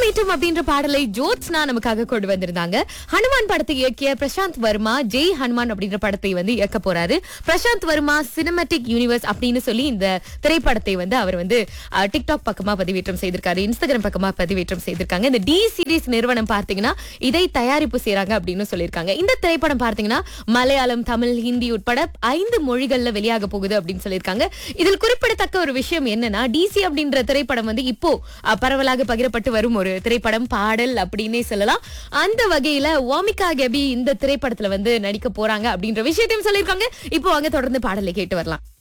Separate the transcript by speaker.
Speaker 1: மீட்டும் அப்படின்ற பாடலை ஜோத்ஸ்னா நமக்காக கொண்டு வந்திருந்தாங்க ஹனுமான் படத்தை இயக்கிய பிரசாந்த் வர்மா ஜெய் ஹனுமான் அப்படின்ற படத்தை வந்து இயக்க போறாரு பிரசாந்த் வர்மா சினிமேட்டிக் யூனிவர்ஸ் அப்படின்னு சொல்லி இந்த திரைப்படத்தை வந்து அவர் வந்து அஹ், டிக்டாக் பக்கமா பதிவேற்றம் செய்திருக்காரு இன்ஸ்டாகிராம் பக்கமா பதிவேற்றம் செய்திருக்காங்க இந்த டி சீரிஸ் நிறுவனம் பார்த்தீங்கன்னா இதை தயாரிப்பு செய்றாங்க அப்படின்னு சொல்லியிருக்காங்க இந்த திரைப்படம் பார்த்தீங்கன்னா மலையாளம் தமிழ் ஹிந்தி உட்பட ஐந்து மொழிகள்ல வெளியாக போகுது அப்படின்னு சொல்லியிருக்காங்க இதில் குறிப்பிடத்தக்க ஒரு விஷயம் என்னன்னா டிசி அப்படின்ற திரைப்படம் வந்து இப்போ அஹ், பரவலாக பகிரப்பட்டு வரும் ஒரு திரைப்படம் பாடல் அப்படின்னே சொல்லலாம் அந்த வகையில வாமிகா கெபி இந்த திரைப்படத்துல வந்து நடிக்க போறாங்க அப்படின்ற விஷயத்தையும் சொல்லியிருக்காங்க இப்போ வாங்க தொடர்ந்து பாடலை கேட்டு வரலாம்